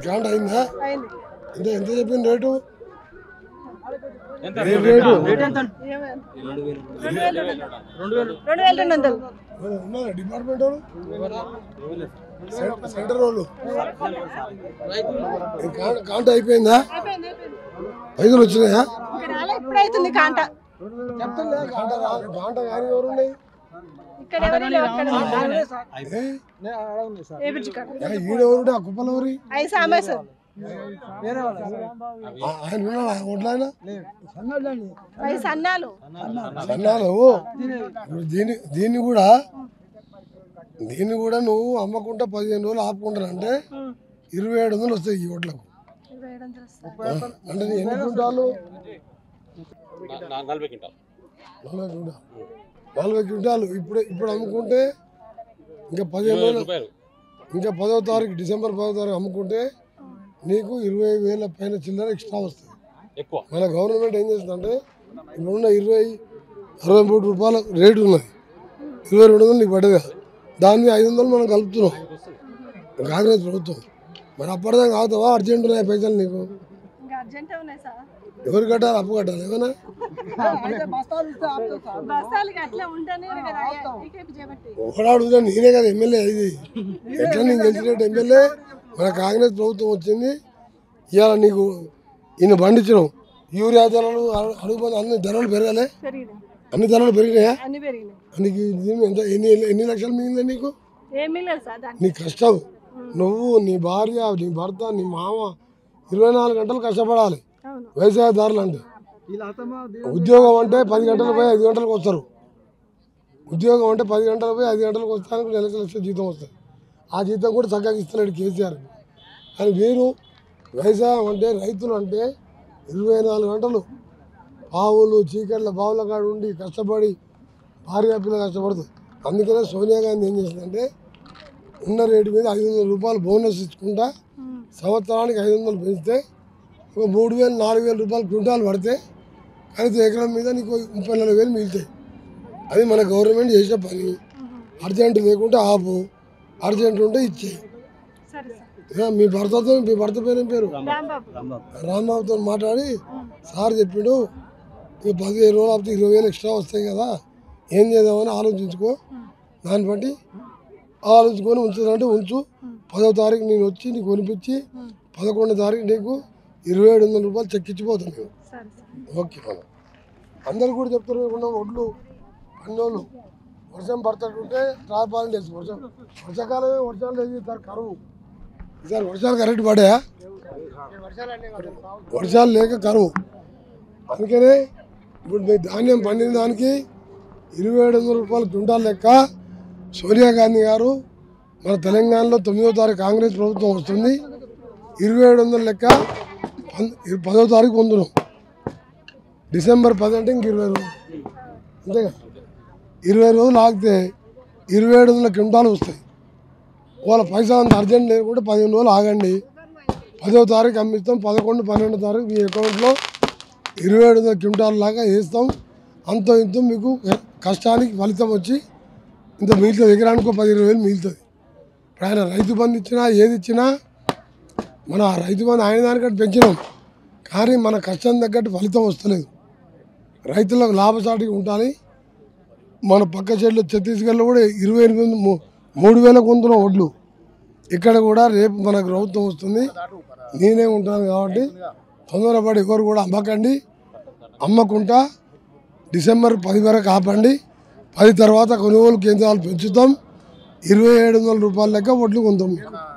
కాంట అయిందా అయింది ఎంత ఎంత చెప్పింది రేటు ఎంత రేటు రేటు ఏమైంది? రెండు వేలు రెండు వందలు ఉన్నారా డిపార్ట్మెంట్ వాళ్ళు సెం- సెంటర్ వాళ్ళు ఈ కాంట- కాంట అయిపోయిందా అయిపోయింది అయిపోయింది పైసలు వచ్చినాయా ఇంకా రాలే ఇప్పుడు అవుతుంది కాంట కాంట రా- కాంట కానీ ఎవరు ఉన్నాయి ఇక్కడ ఎవరు లేవు, అక్కడ ఉన్నారు. ఏ? ఏ బ్రిడ్జ్ కాడ ఆ ఈడెవరు ఆ కుప్పలు ఎవరి ఐదు సాంబేశ్వర్ ఆ- ఆయన ఉన్నాడా ఒడ్లాయన ఐదు సన్నాలు సన్నాలు ఇప్పుడు దీన్ని దీన్ని కూడా దీన్ని కూడా నువ్వు అమ్మకుంటా పదిహేను రోజులు ఆపుకుంటానంటే ఇరవై ఏడు వందలు వస్తాయి ఈ ఒడ్లకు ఇరవై ఏడు వందలు వస్తాయి. అంటే నీ ఎన్ని క్వింటాలు నా- నలభై క్వింటాల్ నలభై క్వింటాలు నలభై క్వింటాలు ఇప్పుడు ఇప్పుడు అమ్ముకుంటే ఇంకా పదిహేను రోజులు రూపాయలు ఇంకా పదో తారీఖు డిసెంబర్ పదో తారీఖు అమ్ముకుంటే నీకు ఇరవై వేల పైన చిల్లర ఎక్స్ట్రా వస్తుంది ఎక్కువ మన గవర్నమెంట్ ఏం చేస్తుందంటే ఇప్పుడున్న ఇరవై అరవై మూడు రూపాయల రేటు ఉన్నది ఇరవై రెండు వందలు నీకు పడ్డది కదా దాన్ని ఐదు వందలు మనం కలుపుతున్నాం కాంగ్రెస్ ప్రభుత్వం మరి అప్పటిదాకా అవుతావా అర్జెంట్ ఉన్నాయి పైసలు నీకు ఇంకా అర్జెంట్ ఉన్నాయి సార్ ఎవరు కట్టాలి అప్పు కట్టాలి ఏమన్నా బస్తాలకి అట్లా ఉంటేనే కదా ఈకేపీ చేపట్టి ఒకడు అడుగుతా నేనే కదా ఎమ్మెల్యే ఇది ఎట్లా నీకు గెలిచినట్టు ఎమ్మెల్యే మన కాంగ్రెస్ ప్రభుత్వం వచ్చింది ఇవాళ నీకు ఈయన పండించడం యూరియా ధరలు అడు- అడుగుపోతే అన్ని ధరలు పెరగాలి పెరిగినాయి అన్ని ధరలు పెరిగినాయా అన్ని పెరిగినాయి నీకు దీని ఎంత ఎన్ని ఎన్ని లక్షలు మిగిలిందా నీకు ఏం మిగలేదు సార్ దానికి నీ కష్టం నువ్వు నీ భార్య నీ భర్త నీ మామ ఇరవై నాలుగు గంటలు కష్టపడాలి అవును వ్యవసాయదారులు అంటే ఉద్యోగం అంటే పది గంటలు పోయి ఐదు గంటలకు వస్తారు ఉద్యోగం అంటే పది గంటలు పోయి ఐదు గంటలకు వస్తానికి నెలకు లక్ష జీతం వస్తుంది ఆ జీతం కూడా చక్కగా ఇస్తున్నాడు కేసీఆర్ కానీ వీరు వ్యవసాయం అంటే రైతులు అంటే ఇరవై నాలుగు గంటలు పావులు చీకట్ల బావుల కాడ ఉండి కష్టపడి భార్య పిల్ల కష్టపడుతుంది అందుకనే సోనియా గాంధీ ఏం చేసిందంటే ఉన్న రేటు మీద ఐదు వందల రూపాయలు బోనస్ ఇచ్చుకుంటా సంవత్సరానికి ఐదు వందలు పెంచితే ఒక మూడు వేలు నాలుగు వేల రూపాయలు క్వింటాలు పడితే కనీసం ఎకరం మీద నీకు ముప్పై నలభై వేలు మిగులుతాయి అది మన గవర్నమెంట్ చేసే పని అర్జెంట్ లేకుంటే ఆపు అర్జెంట్ ఉంటే ఇచ్చేయి సరే సార్ ఇక మీ భర్తతో మీ భర్త పేరు ఏం పేరు రాంబాబు రాంబాబుతో మాట్లాడి సార్ చెప్పిండు ఇక పదిహేను రోజులు ఆపితే ఇరవై వేలు ఎక్స్ట్రా వస్తాయి కదా ఏం చేద్దామని ఆలోచించుకో దాన్ని బట్టి ఆలోచించుకొని ఉంచుదంటే ఉంచు పదో తారీఖు నేను వచ్చి నీకు కొనిపించి పదకొండో తారీఖు నీకు ఇరవై ఏడు వందల రూపాయలు చెక్ ఇచ్చిపోతాను నేను సరే సార్ ఓకే మనం అందరు కూడా చెప్తారు ఉన్న ఒడ్లు అన్నోళ్ళు వర్షం పడుతుంటే రాపాలని తెలుసు వర్షం వర్షాకాలమే వర్షాలు లేదు సార్ కరువు ఈసారి వర్షాలు కరెక్ట్ పడాయా వర్షాలు లేక కరువు అందుకనే ఇప్పుడు మీ ధాన్యం పండిన దానికి ఇరవై ఏడు వందల రూపాయలు క్వింటాల్ లెక్క సోనియా గాంధీ గారు మన తెలంగాణలో తొమ్మిదో తారీఖు కాంగ్రెస్ ప్రభుత్వం వస్తుంది ఇరవై ఏడు వందల లెక్క పం- పదో తారీఖు పొందున్నాం డిసెంబర్ పది అంటే ఇంక ఇరవై రోజులు అంతేగా ఇరవై రోజులు ఆగితే ఇరవై ఏడు వందల క్వింటాలు వస్తాయి వాళ్ళ పైసా అంత అర్జెంట్ లేకుంటే పదిహేను రోజులు ఆగండి పదో తారీఖు అమ్మిస్తాం పదకొండు పన్నెండు తారీఖు మీ అకౌంట్లో ఇరవై ఏడు వందల క్వింటాల్ లాగా వేస్తాం అంత ఇంత మీకు కష్టానికి ఫలితం వచ్చి ఇంత మిగులుతుంది ఎకరానికి ఒక పది ఇరవై వేలు మిగులుతుంది ఇప్పుడు ఆయన రైతు బంధు ఇచ్చినా ఏది ఇచ్చినా మనం ఆ రైతు బంధు ఆయన దానికంటే పెంచినాం కానీ మన కష్టం తగ్గట్టు ఫలితం వస్తలేదు రైతులకు లాభసాటిగా ఉండాలి మన పక్క చెట్లు ఛత్తీస్గఢ్లో కూడా ఇరవై ఎనిమిది మూ- మూడు వేల కొంతున్న ఒడ్లు ఇక్కడ కూడా రేపు మన ప్రభుత్వం వస్తుంది నేనే ఉంటాను కాబట్టి తొందరపడి ఎవరు కూడా అమ్మకండి అమ్మకుంటా డిసెంబర్ పది వరకు ఆపండి పది తర్వాత కొనుగోలు కేంద్రాలు పెంచుతాం ఇరవై ఏడు వందల రూపాయల లెక్క ఒడ్లు కొంటాం మీకు